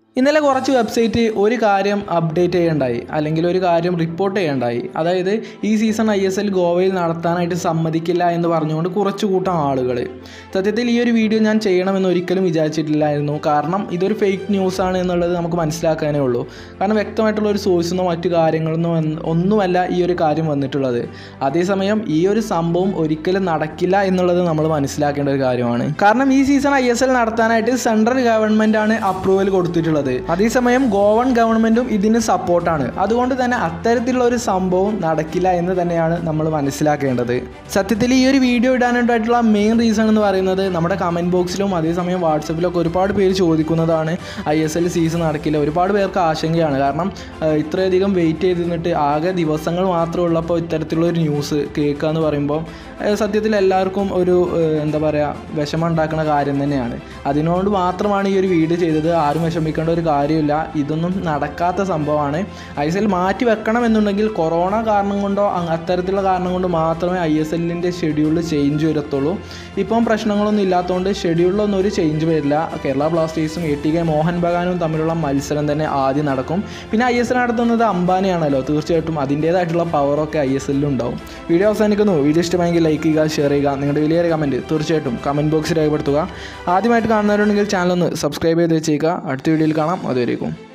ഇന്നലെ കുറച്ച് വെബ്സൈറ്റ് ഒരു കാര്യം അപ്ഡേറ്റ് ചെയ്യണ്ടായി അല്ലെങ്കിൽ ഒരു കാര്യം റിപ്പോർട്ട് ചെയ്യണ്ടായി അതായത് ഈ സീസൺ ഐ എസ് എൽ ഗോവയിൽ നടത്താനായിട്ട് സമ്മതിക്കില്ല എന്ന് പറഞ്ഞുകൊണ്ട് കുറച്ച് കൂട്ടം ആളുകൾ സത്യത്തിൽ ഈ ഒരു വീഡിയോ ഞാൻ ചെയ്യണമെന്ന് ഒരിക്കലും വിചാരിച്ചിട്ടില്ലായിരുന്നു കാരണം ഇതൊരു ഫേക്ക് ന്യൂസാണ് എന്നുള്ളത് നമുക്ക് മനസ്സിലാക്കാനേ ഉള്ളൂ കാരണം വ്യക്തമായിട്ടുള്ള ഒരു സോഴ്സെന്നോ മറ്റു കാര്യങ്ങളെന്നോ എന്ന് ഒന്നുമല്ല ഈ ഒരു കാര്യം വന്നിട്ടുള്ളത് അതേസമയം ഈ ഒരു സംഭവം ഒരിക്കലും നടക്കില്ല എന്നുള്ളത് നമ്മൾ മനസ്സിലാക്കേണ്ട ഒരു കാര്യമാണ് കാരണം ഈ സീസൺ ഐ എസ് എൽ നടത്താനായിട്ട് സെൻട്രൽ ഗവൺമെൻറ് ആണ് അപ്രൂവൽ കൊടുത്തിട്ടുള്ളത് അതേസമയം ഗോവൺ ഗവൺമെൻറ്റും ഇതിന് സപ്പോർട്ടാണ് അതുകൊണ്ട് തന്നെ അത്തരത്തിലുള്ള ഒരു സംഭവം നടക്കില്ല എന്ന് തന്നെയാണ് നമ്മൾ മനസ്സിലാക്കേണ്ടത് സത്യത്തിൽ ഈ ഒരു വീഡിയോ ഇടാനായിട്ടുള്ള മെയിൻ റീസൺ എന്ന് പറയുന്നത് നമ്മുടെ കമൻറ്റ് ബോക്സിലും അതേസമയം വാട്സപ്പിലൊക്കെ ഒരുപാട് പേര് ചോദിക്കുന്നതാണ് ഐ എസ് എൽ സീസൺ നടക്കില്ല ഒരുപാട് പേർക്ക് ആശങ്കയാണ് കാരണം ഏഹ്, ഇത്രയധികം വെയിറ്റ് ചെയ്ത് നിന്നിട്ട് ആകെ ദിവസങ്ങൾ മാത്രമേ ഉള്ളപ്പോൾ ഇത്തരത്തിലുള്ള ഒരു ന്യൂസ് കേൾക്കുക എന്ന് പറയുമ്പോൾ ഏഹ്, സത്യത്തിൽ എല്ലാവർക്കും ഒരു ഏഹ്, എന്താ പറയുക വിഷമം ഉണ്ടാക്കുന്ന കാര്യം തന്നെയാണ് അതിനോട് മാത്രമാണ് ഈ ഒരു വീഡിയോ ചെയ്തത് ആരും വിഷമിക്കേണ്ട ഒരു കാര്യമില്ല ഇതൊന്നും നടക്കാത്ത സംഭവമാണ് ഐ എസ് എൽ മാറ്റി വെക്കണം എന്നുണ്ടെങ്കിൽ കൊറോണ കാരണം കൊണ്ടോ അങ് അത്തരത്തിലുള്ള കാരണം കൊണ്ട് മാത്രമേ ഐ എസ് എല്ലിൻ്റെ ഷെഡ്യൂളിൽ ചേഞ്ച് വരത്തുള്ളൂ ഇപ്പം പ്രശ്നങ്ങളൊന്നും ഇല്ലാത്തതുകൊണ്ട് ഷെഡ്യൂളിലൊന്നും ഒരു ചേഞ്ച് വരില്ല കേരള ബ്ലാസ്റ്റേഴ്സും എ ടി കെ മോഹൻ ബഗാനും തമ്മിലുള്ള മത്സരം തന്നെ ആദ്യം നടക്കും പിന്നെ ഐ എസ് എൽ നടത്തുന്നത് അംബാനിയാണല്ലോ തീർച്ചയായിട്ടും അതിൻ്റേതായിട്ടുള്ള പവറൊക്കെ ഐ എസ് എല്ലിൽ ഉണ്ടാവും വീഡിയോ അവസാനിക്കുന്നു വീഡിയോ ഇഷ്ടമായെങ്കിൽ ലൈക്ക് ചെയ്യുക ഷെയർ ചെയ്യുക നിങ്ങളുടെ വലിയൊരു കമൻറ്റ് തീർച്ചയായിട്ടും കമൻറ്റ് ബോക്സിൽ രേഖപ്പെടുത്തുക ആദ്യമായിട്ട് കാണുന്നവരുണ്ടെങ്കിൽ ചാനൽ ഒന്ന് സബ്സ്ക്രൈബ് ചെയ്ത് വെച്ചേക്കുക അടുത്ത വീഡിയോയിൽ കാണാം അതുവരേക്കും